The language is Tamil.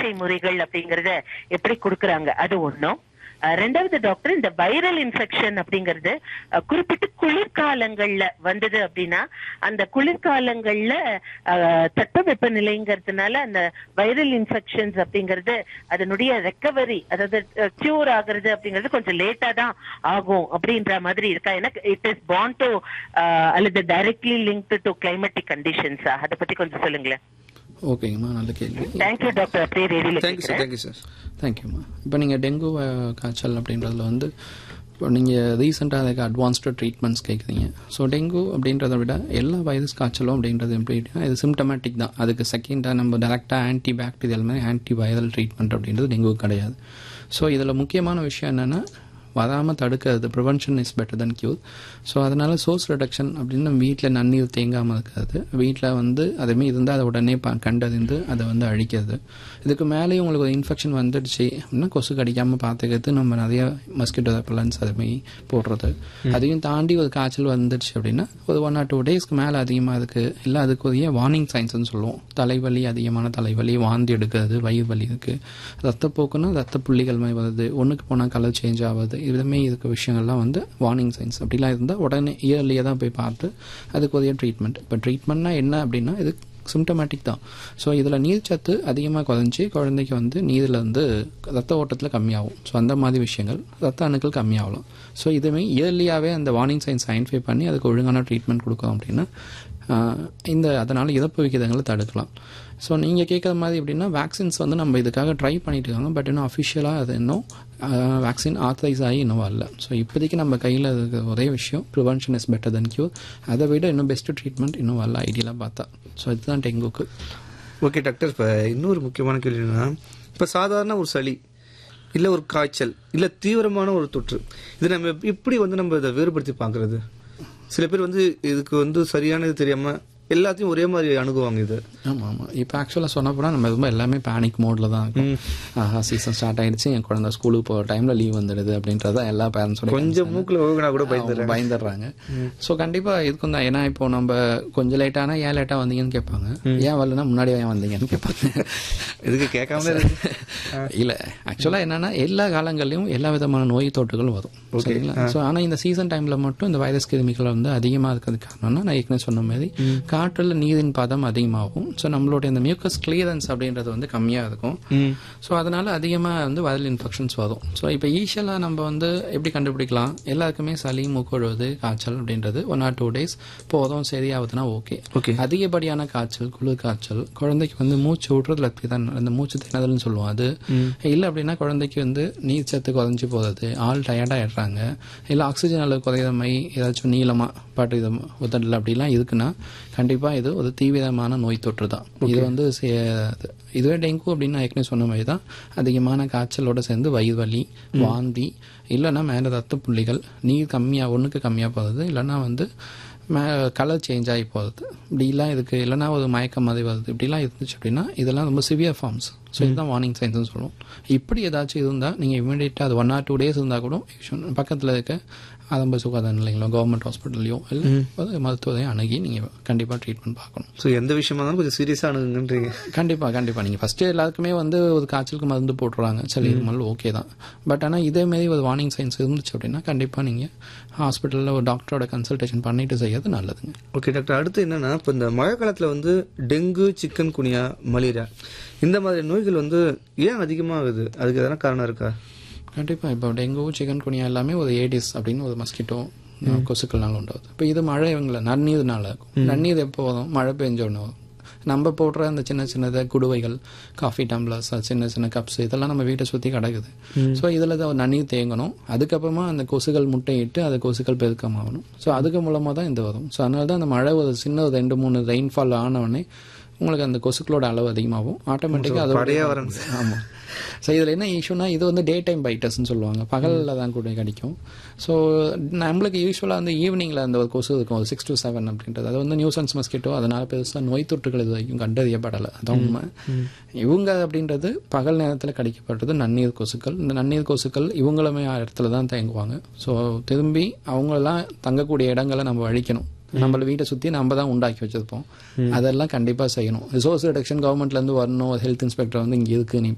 சிகிச்சை முறைகள் அப்படிங்கறத எப்படி கொடுக்கறாங்க அது ஒண்ணும் அஹ் ரெண்டாவது டாக்டர் இந்த வைரல் இன்ஃபெக்ஷன் அப்படிங்கிறது அஹ், குறிப்பிட்டு குளிர்காலங்கள்ல வந்தது அப்படின்னா அந்த குளிர்காலங்கள்ல அஹ், தட்பவெப்ப நிலைங்கிறதுனால அந்த வைரல் இன்ஃபெக்ஷன்ஸ் அப்படிங்கிறது அதனுடைய ரெக்கவரி அதாவது கியூர் ஆகுறது அப்படிங்கிறது கொஞ்சம் லேட்டா தான் ஆகும் அப்படின்ற மாதிரி இருக்கா ஏன்னா இட் இஸ் பாண்ட் டு அல்லது directly link to climatic conditions அதை பத்தி கொஞ்சம் சொல்லுங்களேன் ஓகேங்கம்மா நல்ல கேள்வி தேங்க்யூ டாக்டர் அப்படியே ரேடியோல தேங்க்யூ சார் தேங்க்யூ சார் தேங்க்யூம்மா இப்போ நீங்கள் டெங்கு அஹ், காய்ச்சல் அப்படின்றதுல வந்து இப்போ நீங்கள் ரீசெண்டாக அதுக்கு அட்வான்ஸ்டு ட்ரீட்மெண்ட்ஸ் கேட்குறீங்க ஸோ டெங்கு அப்படின்றத விட எல்லா வைரஸ் காய்ச்சலும் அப்படின்றது எப்படின்னா இது சிம்டமேட்டிக் தான் அதுக்கு செகண்டாக நம்ம டேரெக்டாக ஆன்டி பாக்டீரியல் மாதிரி ஆன்டி வைரல் ட்ரீட்மெண்ட் அப்படின்றது டெங்கு கிடையாது ஸோ இதில் முக்கியமான விஷயம் என்னென்னா வராமல் தடுக்கிறது prevention is better than cure so அதனால சோர்ஸ் ரிடக்ஷன் அப்படின்னு நம்ம வீட்டில் நன்னீர் தேங்காமல் இருக்கிறது வீட்டில் வந்து அதுமாரி இருந்தால் அதை உடனே ப கண்டறிந்து அதை வந்து அழிக்கிறது இதுக்கு மேலேயும் உங்களுக்கு ஒரு இன்ஃபெக்ஷன் வந்துடுச்சு அப்படின்னா கொசு கடிக்காமல் பார்த்துக்கிறது நம்ம நிறைய மஸ்கிட்டோ ரெப்பலன்ஸ் அதுமாரி போடுறது அதையும் தாண்டி ஒரு காய்ச்சல் வந்துடுச்சு அப்படின்னா ஒரு ஒன் ஆர் டூ டேஸ்க்கு மேலே அதிகமாக இருக்குது இல்லை அதுக்குரிய வார்னிங் சைன்ஸ்னு சொல்லுவோம் தலைவலி அதிகமான தலைவலி வாந்தி எடுக்கிறது வயிறு வலி இருக்குது ரத்தப்போக்குன்னா ரத்த புள்ளிகள் மாதிரி வருது ஒன்றுக்கு போனால் கலர் சேஞ்ச் ஆகுது இதுமே இருக்க விஷயங்கள்லாம் வந்து வார்னிங் சைன்ஸ் அப்படிலாம் இருந்தால் உடனே இயர்லியாக தான் போய் பார்த்து அதுக்குரிய ட்ரீட்மெண்ட் இப்போ ட்ரீட்மெண்ட்னா என்ன அப்படின்னா இது சிம்டமேட்டிக் தான் ஸோ இதில் நீர்ச்சத்து அதிகமாக குறைஞ்சி குழந்தைக்கு வந்து நீரில் வந்து ரத்த ஓட்டத்தில் கம்மியாகும் ஸோ அந்த மாதிரி விஷயங்கள் ரத்த அணுக்கள் கம்மியாகலாம் ஸோ இதுவே இயர்லியாகவே அந்த வார்னிங் சைன்ஸ் ஐடென்டிஃபை பண்ணி அதுக்கு ஒழுங்கான ட்ரீட்மெண்ட் கொடுக்கோம் அப்படின்னா ஆஹ், இந்த அதனால் இறப்பு விகிதங்களை தடுக்கலாம் ஸோ நீங்கள் கேட்குற மாதிரி எப்படின்னா வேக்சின்ஸ் வந்து நம்ம இதுக்காக ட்ரை பண்ணிட்டு இருக்காங்க பட் இன்னும் அஃபிஷியலாக அது இன்னும் வேக்சின் ஆத்தரைஸ் ஆகி இன்னும் வரல ஸோ இப்போதைக்கு நம்ம கையில் இருக்க ஒரே விஷயம் prevention is better than cure அதை விட இன்னும் பெஸ்ட் ட்ரீட்மெண்ட் இன்னும் வரல ஐடியலாக பார்த்தா ஸோ இதுதான் டெங்குக்கு ஓகே டாக்டர் இப்போ இன்னொரு முக்கியமான கேள்வி என்னன்னா இப்போ சாதாரண ஒரு சளி இல்லை ஒரு காய்ச்சல் இல்லை தீவிரமான ஒரு தொற்று இது நம்ம எப்படி வந்து நம்ம இதை வேறுபடுத்தி பார்க்கறது சில பேர் வந்து இதுக்கு வந்து சரியானது தெரியாம எல்லாத்தையும் ஒரே மாதிரி அணுகுவாங்க இது ஆமாம் ஆமாம் இப்போ ஆக்சுவலாக சொன்ன போனால் நம்ம ரொம்ப எல்லாமே பேனிக் மோடில் தான் இருக்கும் ஆஹா சீசன் ஸ்டார்ட் ஆயிடுச்சு என் குழந்தை ஸ்கூலுக்கு போகிற டைமில் லீவ் வந்துடுது அப்படின்றத எல்லா பேரண்ட்ஸோட கொஞ்சம் மூக்குல ஓகனா கூட பயந்து அவங்க பயந்துடுறாங்க ஸோ கண்டிப்பாக இதுக்கும் தான் ஏன்னா இப்போ நம்ம கொஞ்சம் லேட்டானா ஏன் லேட்டாக வந்தீங்கன்னு கேட்பாங்க ஏன் வரலன்னா முன்னாடி ஏன் வந்தீங்கன்னு கேட்பாங்க இதுக்கு கேட்காம இருக்கு. இல்ல ஆக்சுவலா என்னன்னா எல்லா காலங்கள்லயும் எல்லா விதமான நோய் தொற்றுகளும் வரும் சரிங்களா ஸோ ஆனா இந்த சீசன் டைம்ல மட்டும் இந்த வைரஸ் கிருமிகள் வந்து அதிகமா இருக்கிறது காரணம்னா நான் ஏற்கனவே சொன்ன மாதிரி காற்றுல நீரின் பதம் அதிகமாகும் ஸோ நம்மளுடைய இந்த மியூக்கஸ் கிளியரன்ஸ் அப்படின்றது வந்து கம்மியா இருக்கும் ஸோ அதனால அதிகமா வந்து வைரல் இன்ஃபெக்ஷன்ஸ் வரும் ஸோ இப்போ ஈஷியலா நம்ம வந்து எப்படி கண்டுபிடிக்கலாம் எல்லாருக்குமே சளி மூக்கொழுவது காய்ச்சல் அப்படின்றது ஒன் ஆர் டூ டேஸ் போதும் சரியாகுதுன்னா ஓகே Okay. அதிகப்படியான காய்ச்சல் குளிர் காய்ச்சல் குழந்தைக்கு வந்து மூச்சு விடுறதுல தான் அந்த மூச்சு திணறல்னு சொல்லுவோம் அது இல்லை அப்படின்னா குழந்தைக்கு வந்து நீர் சத்து குறைஞ்சி போகுது ஆள் டயர்டாகிடுறாங்க இல்லை ஆக்சிஜன் அளவு குறையிற மாதிரி ஏதாச்சும் நீளமாக பாட்டு இது உதடல் அப்படிலாம் இருக்குன்னா கண்டிப்பாக இது ஒரு தீவிரமான நோய் தொற்று தான் இது வந்து சே- இதுவே டெங்கு அப்படின்னு நான் ஏற்கனவே சொன்ன மாதிரி தான் அதிகமான காய்ச்சலோட சேர்ந்து வயிறு வலி வாந்தி இல்லைன்னா மேலே ரத்த புள்ளிகள் நீர் கம்மியாக ஒன்றுக்கு கம்மியாக போகுது இல்லைன்னா வந்து மே கலர் சேஞ்ச் ஆகி போகுது இப்படிலாம் இதுக்கு இல்லைன்னா ஒரு மயக்கம் மாதிரி வருது இப்படிலாம் இருந்துச்சு அப்படின்னா இதெல்லாம் ரொம்ப சிவியர் ஃபார்ம்ஸ் ஸோ இதுதான் வார்னிங் சைன்ஸ்னு சொல்லுவோம் இப்படி ஏதாச்சும் இருந்தால் நீங்கள் இமீடியட்டாக அது ஒன் ஆர் டூ டேஸ் இருந்தால் கூட பக்கத்தில் இருக்க ஆரம்ப சுகாதார நிலையங்களோ கவர்மெண்ட் ஹாஸ்பிட்டல்லையோ இல்லை ஒரு மருத்துவரையும் அணுகி நீங்கள் கண்டிப்பாக ட்ரீட்மெண்ட் பார்க்கணும் ஸோ எந்த விஷயமா இருந்தாலும் கொஞ்சம் சீரியஸா அணுகுங்கன்றீங்க கண்டிப்பாக கண்டிப்பாக நீங்கள் ஃபஸ்ட்டு எல்லாருக்குமே வந்து ஒரு காய்ச்சலுக்கு மருந்து போட்டுருவாங்க சளி இருமல் ஓகே தான் பட் ஆனால் இதே மாதிரி ஒரு வார்னிங் சைன்ஸ் இருந்துச்சு அப்படின்னா கண்டிப்பாக நீங்கள் ஹாஸ்பிட்டலில் ஒரு டாக்டரோட கன்சல்டேஷன் பண்ணிட்டு செய்யறது நல்லதுங்க ஓகே டாக்டர் அடுத்து என்னன்னா இப்போ இந்த மழை காலத்துல வந்து டெங்கு சிக்கன் குனியா மலேரியா இந்த மாதிரி நோய்கள் வந்து ஏன் அதிகமாகுது அதுக்கு எதனா காரணம் இருக்கா கண்டிப்பாக இப்போ டெங்கு சிக்கன் குனியா எல்லாமே ஒரு ஏடிஸ் அப்படின்னு ஒரு மஸ்கிட்டோ கொசுக்கள்னால உண்டாகுது இப்போ இது மழை இவங்கள நன்னீர்னால இருக்கும் நன்னீர் எப்போ வரும் மழை பெஞ்ச உடனே வரும் நம்ம போடுற அந்த சின்ன சின்னத குடுவைகள் காஃபி டம்ளர்ஸ் சின்ன சின்ன கப்ஸ் இதெல்லாம் நம்ம வீட்டை சுற்றி கிடக்குது ஸோ இதில் தான் நன்னீர் தேங்கணும் அதுக்கப்புறமா அந்த கொசுகள் முட்டையிட்டு அது கொசுக்கள் பெருக்கமாகணும் ஸோ அதுக்கு மூலமாக தான் இந்த வரும் ஸோ அதனால தான் அந்த மழை ஒரு சின்ன ஒரு ரெண்டு மூணு ரெயின்ஃபால் ஆன உடனே உங்களுக்கு அந்த கொசுக்களோட அளவு அதிகமாகும் ஆட்டோமேட்டிக்காக படையா அதோட வரணும். ஆமாம் ஸோ இதில் என்ன இஷ்யூனா இது வந்து டே டைம் பைட்டர்ஸ்னு சொல்லுவாங்க பகலில் தான் கூட கிடைக்கும் ஸோ நம்மளுக்கு யூஸ்வலாக வந்து ஈவினிங்கில் அந்த ஒரு கொசு இருக்கும் ஒரு சிக்ஸ் டு செவன் அப்படின்றது அது வந்து நியூசன்ஸ் மஸ்கிட்டோ அதனால பெருசாக நோய் தொற்றுகள் இது வரைக்கும் கண்டறியப்படலை அதான் உண்மை இவங்க அப்படின்றது பகல் நேரத்தில் கடிக்கப்பட்டது நன்னீர் கொசுக்கள் இந்த நன்னீர் கொசுக்கள் இவங்களுமே இடத்துல தான் தேங்குவாங்க ஸோ திரும்பி அவங்களெல்லாம் தங்கக்கூடிய இடங்களை நம்ம அழிக்கணும் நம்மள வீட்டை சுற்றி நம்ம தான் உண்டாக்கி வச்சிருப்போம் அதெல்லாம் கண்டிப்பாக செய்யணும் ரிசோர்ஸ் ரிடக்ஷன் கவர்மெண்ட்லேருந்து வரணும் ஹெல்த் இன்ஸ்பெக்டர் வந்து இங்கே இருக்கு நீ